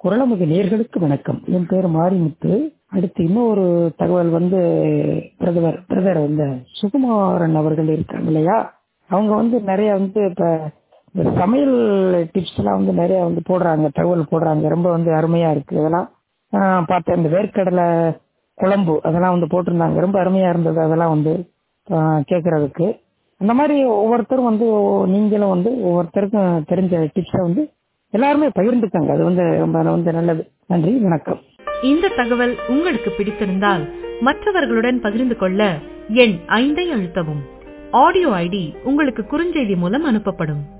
குரலமுக நேர்களுக்கு வணக்கம் என் பேர் மாரிமுத்து அடுத்து இன்னொரு தகவல் வந்து பிரதமர் பிரதர் இந்த சுகுமாரன் அவர்கள் இருக்காங்க இல்லையா அவங்க வந்து நிறைய வந்து இப்ப இந்த சமையல் டிப்ஸ் எல்லாம் வந்து நிறைய வந்து போடுறாங்க தகவல் போடுறாங்க ரொம்ப வந்து அருமையா இருக்கு இதெல்லாம் ஆஹ் பார்த்தேன் இந்த வேர்க்கடலை குழம்பு அதெல்லாம் வந்து போட்டிருந்தாங்க ரொம்ப அருமையா இருந்தது அதெல்லாம் வந்து ஆஹ் கேட்கறதுக்கு அந்த மாதிரி ஒவ்வொருத்தரும் வந்து நீங்களும் வந்து ஒவ்வொருத்தருக்கும் தெரிஞ்ச டிப்ஸை வந்து எல்லாருமே பகிர்ந்துக்காங்க அது வந்து ரொம்ப வந்து நல்லது நன்றி வணக்கம் இந்த தகவல் உங்களுக்கு பிடித்திருந்தால் மற்றவர்களுடன் பகிர்ந்து கொள்ள எண் ஐந்தை அழுத்தவும் ஆடியோ ஐடி உங்களுக்கு குறுஞ்செய்தி மூலம் அனுப்பப்படும்